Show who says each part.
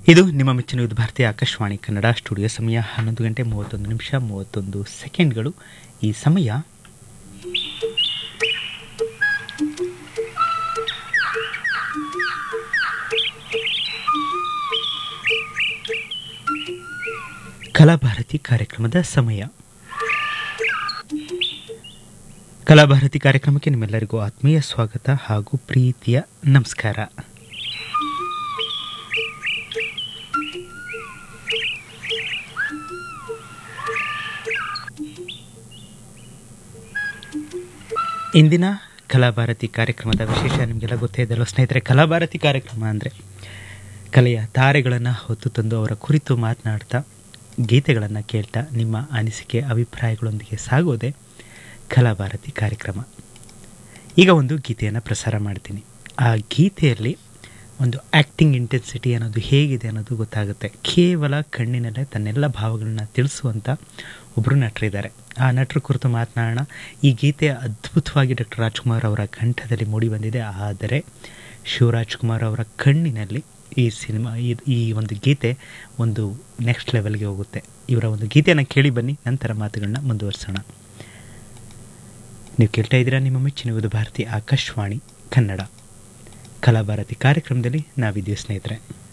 Speaker 1: ಇದು ನಿಮ್ಮ ಮೆಚ್ಚಿನ ಇದು ಭಾರತೀಯ ಆಕಾಶವಾಣಿ ಕನ್ನಡ ಸ್ಟುಡಿಯೋ ಸಮಯ ಹನ್ನೊಂದು ಗಂಟೆ ಮೂವತ್ತೊಂದು ನಿಮಿಷ ಮೂವತ್ತೊಂದು ಸೆಕೆಂಡ್ಗಳು ಈ ಸಮಯ ಕಲಾಭಾರತಿ ಕಾರ್ಯಕ್ರಮದ ಸಮಯ ಕಲಾಭಾರತಿ ಕಾರ್ಯಕ್ರಮಕ್ಕೆ ನಿಮ್ಮೆಲ್ಲರಿಗೂ ಆತ್ಮೀಯ ಸ್ವಾಗತ ಹಾಗೂ ಪ್ರೀತಿಯ ನಮಸ್ಕಾರ ಇಂದಿನ ಕಲಾಭಾರತಿ ಕಾರ್ಯಕ್ರಮದ ವಿಶೇಷ ನಿಮಗೆಲ್ಲ ಗೊತ್ತೇ ಇದೆಯಲ್ಲ ಸ್ನೇಹಿತರೆ ಕಲಾಭಾರತಿ ಕಾರ್ಯಕ್ರಮ ಅಂದರೆ ಕಲೆಯ ತಾರೆಗಳನ್ನು ಹೊತ್ತು ತಂದು ಅವರ ಕುರಿತು ಮಾತನಾಡ್ತಾ ಗೀತೆಗಳನ್ನು ಕೇಳ್ತಾ ನಿಮ್ಮ ಅನಿಸಿಕೆ ಅಭಿಪ್ರಾಯಗಳೊಂದಿಗೆ ಸಾಗೋದೇ ಕಲಾಭಾರತಿ ಕಾರ್ಯಕ್ರಮ ಈಗ ಒಂದು ಗೀತೆಯನ್ನು ಪ್ರಸಾರ ಮಾಡ್ತೀನಿ ಆ ಗೀತೆಯಲ್ಲಿ ಒಂದು ಆ್ಯಕ್ಟಿಂಗ್ ಇಂಟೆನ್ಸಿಟಿ ಅನ್ನೋದು ಹೇಗಿದೆ ಅನ್ನೋದು ಗೊತ್ತಾಗುತ್ತೆ ಕೇವಲ ಕಣ್ಣಿನಲ್ಲೇ ತನ್ನೆಲ್ಲ ಭಾವಗಳನ್ನ ತಿಳಿಸುವಂಥ ಒಬ್ಬರು ನಟರಿದ್ದಾರೆ ಆ ನಟರ ಕುರಿತು ಮಾತನಾಡೋಣ ಈ ಗೀತೆ ಅದ್ಭುತವಾಗಿ ಡಾಕ್ಟರ್ ರಾಜ್ಕುಮಾರ್ ಅವರ ಕಂಠದಲ್ಲಿ ಮೂಡಿ ಬಂದಿದೆ ಆದರೆ ಶಿವರಾಜ್ ಕುಮಾರ್ ಅವರ ಕಣ್ಣಿನಲ್ಲಿ ಈ ಸಿನಿಮಾ ಈ ಈ ಒಂದು ಗೀತೆ ಒಂದು ನೆಕ್ಸ್ಟ್ ಲೆವೆಲ್ಗೆ ಹೋಗುತ್ತೆ ಇವರ ಒಂದು ಗೀತೆಯನ್ನು ಕೇಳಿ ಬನ್ನಿ ನಂತರ ಮಾತುಗಳನ್ನ ಮುಂದುವರಿಸೋಣ ನೀವು ಕೇಳ್ತಾ ಇದ್ದೀರಾ ನಿಮ್ಮ ಮೆಚ್ಚಿನ ಭಾರತಿ ಆಕಾಶವಾಣಿ ಕನ್ನಡ ಕಲಾಭಾರತಿ ಕಾರ್ಯಕ್ರಮದಲ್ಲಿ ನಾವಿದ್ದೀವಿ ಸ್ನೇಹಿತರೆ